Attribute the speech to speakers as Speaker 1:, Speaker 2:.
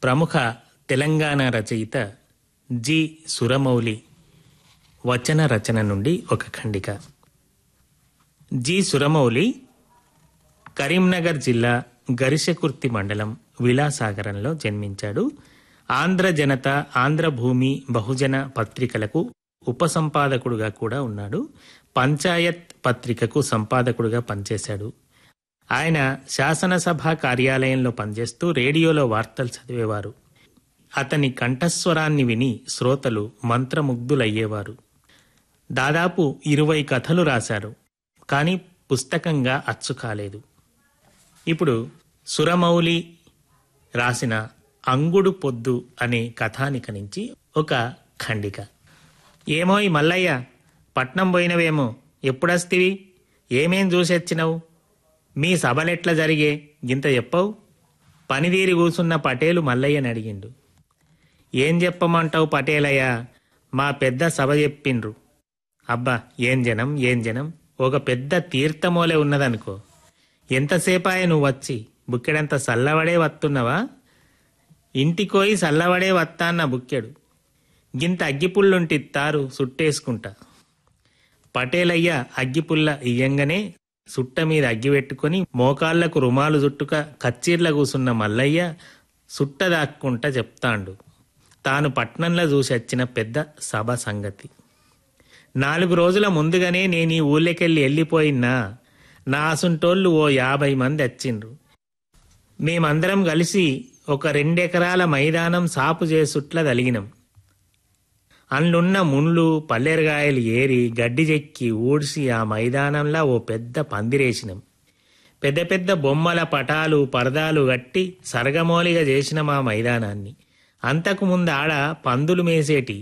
Speaker 1: ప్రముఖ తెలంగాణ రచయిత జి సురమౌలి వచన రచన నుండి ఒక ఖండిక జి సురమౌలి కరీంనగర్ జిల్లా గరిషకుర్తి మండలం విలాసాగరంలో జన్మించాడు ఆంధ్ర జనత ఆంధ్రభూమి బహుజన పత్రికలకు ఉపసంపాదకుడుగా కూడా ఉన్నాడు పంచాయత్ పత్రికకు సంపాదకుడుగా పనిచేశాడు ఆయన శాసనసభ కార్యాలయంలో పనిచేస్తూ రేడియోలో వార్తలు చదివేవారు అతని కంఠస్వరాన్ని విని శ్రోతలు మంత్రముగ్ధులయ్యేవారు దాదాపు ఇరవై కథలు రాశారు కానీ పుస్తకంగా అచ్చు కాలేదు ఇప్పుడు సురమౌలి రాసిన అంగుడు పొద్దు అనే కథానిక నుంచి ఒక ఖండిక ఏమోయ్ మల్లయ్య పట్నం పోయినవేమో ఎప్పుడస్తివి ఏమేం చూసొచ్చినవు మీ సభలెట్లా జరిగే గింత చెప్పవు పనిదీరి కూసున్న పటేలు మల్లయ్యని అడిగిండు ఏం చెప్పమంటావు పటేలయ్య మా పెద్ద సభ చెప్పిండ్రు అబ్బా ఏం జనం ఏం జనం ఒక పెద్ద తీర్థమోలే ఉన్నదనుకో ఎంతసేపాయే నువ్వు వచ్చి బుక్కెడంత సల్లవడే వత్తున్నవా ఇంటికోయి సల్లవడే వత్తాన్న బుక్కెడు గింత అగ్గిపుల్లుంటి తారు సుట్టేసుకుంటా పటేలయ్య అగ్గిపుల్ల ఇయ్యంగానే సుట్ట మీద అగ్గి పెట్టుకుని మోకాళ్లకు రుమాలు చుట్టుక కచ్చీర్ల కూసున్న మల్లయ్య సుట్ట దాక్కుంటా చెప్తాండు తాను పట్నంలో చూసొచ్చిన పెద్ద సభ సంగతి నాలుగు రోజుల ముందుగానే నేను ఈ ఊళ్ళకెళ్ళి వెళ్ళిపోయినా నా అసుంటోళ్ళు ఓ యాభై మంది వచ్చిండ్రు మేమందరం కలిసి ఒక రెండెకరాల మైదానం సాపు చేసుట్ల తలిగినాం అందున్న ముండ్లు పల్లెరగాయలు ఏరి గడ్డి చెక్కి ఊడ్చి ఆ మైదానంలో ఓ పెద్ద పందిరేసినాం పెద్ద పెద్ద బొమ్మల పటాలు పరదాలు కట్టి సరగమోలిగా చేసిన మా మైదానాన్ని అంతకు ముందు ఆడ పందులు మేసేటి